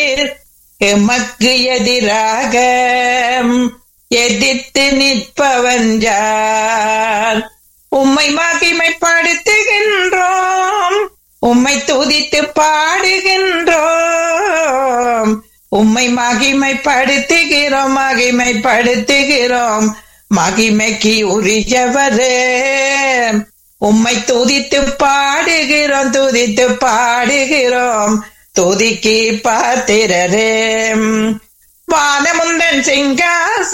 எமக்கு எதிராக எதிர்த்து நிற்பவன் யார் உம்மை மகிமைப்படுத்துகின்றோம் உம்மை துதித்து பாடுகின்றோம் உம்மை மகிமைப்படுத்துகிறோம் மகிமைப்படுத்துகிறோம் மகிமைக்கு உரியவரே உம்மை துதித்து பாடுகிறோம் துதித்து பாடுகிறோம் துதிக்கு பாத்திரரே வானமுந்தன் சிங்காச